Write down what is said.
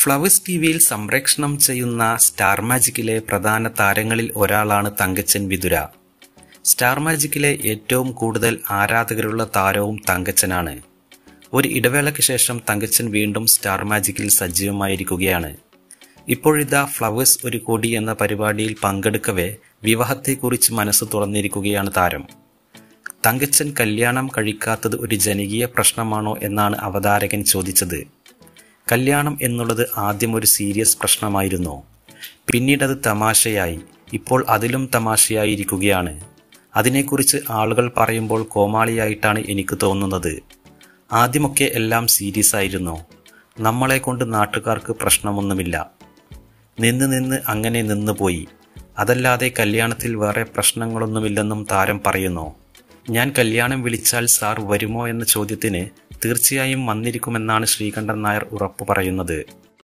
flowers T വിയിൽ സംപ്രേക്ഷണം ചെയ്യുന്ന സ്റ്റാർ മാജിക്കിലെ പ്രധാന താരങ്ങളിൽ ഒരാളാണ് തങ്കച്ചൻ വിതുര സ്റ്റാർ മാജിക്കിലെ ഏറ്റവും കൂടുതൽ ആരാധകരുള്ള താരവും തങ്കച്ചനാണ് ഒരു ഇടവേളയ്ക്ക് ശേഷം തങ്കച്ചൻ വീണ്ടും സ്റ്റാർ മാജിക്കിൽ സജീവമായിരിക്കുകയാണ് ഇപ്പോഴിതാ ഫ്ലവേഴ്സ് ഒരു കോടി എന്ന പരിപാടിയിൽ പങ്കെടുക്കവേ വിവാഹത്തെക്കുറിച്ച് മനസ്സ് തുറന്നിരിക്കുകയാണ് താരം തങ്കച്ചൻ കല്യാണം കഴിക്കാത്തത് ഒരു ജനകീയ പ്രശ്നമാണോ എന്നാണ് അവതാരകൻ ചോദിച്ചത് കല്യാണം എന്നുള്ളത് ആദ്യം ഒരു സീരിയസ് പ്രശ്നമായിരുന്നു പിന്നീട് അത് തമാശയായി ഇപ്പോൾ അതിലും തമാശയായിരിക്കുകയാണ് അതിനെക്കുറിച്ച് ആളുകൾ പറയുമ്പോൾ കോമാളിയായിട്ടാണ് എനിക്ക് തോന്നുന്നത് ആദ്യമൊക്കെ എല്ലാം സീരിയസ് ആയിരുന്നു നമ്മളെ കൊണ്ട് നാട്ടുകാർക്ക് പ്രശ്നമൊന്നുമില്ല നിന്ന് നിന്ന് അങ്ങനെ നിന്നുപോയി അതല്ലാതെ കല്യാണത്തിൽ വേറെ പ്രശ്നങ്ങളൊന്നുമില്ലെന്നും താരം പറയുന്നു ഞാൻ കല്യാണം വിളിച്ചാൽ സാർ വരുമോ എന്ന ചോദ്യത്തിന് തീർച്ചയായും വന്നിരിക്കുമെന്നാണ് ശ്രീകണ്ഠൻ നായർ ഉറപ്പു പറയുന്നത്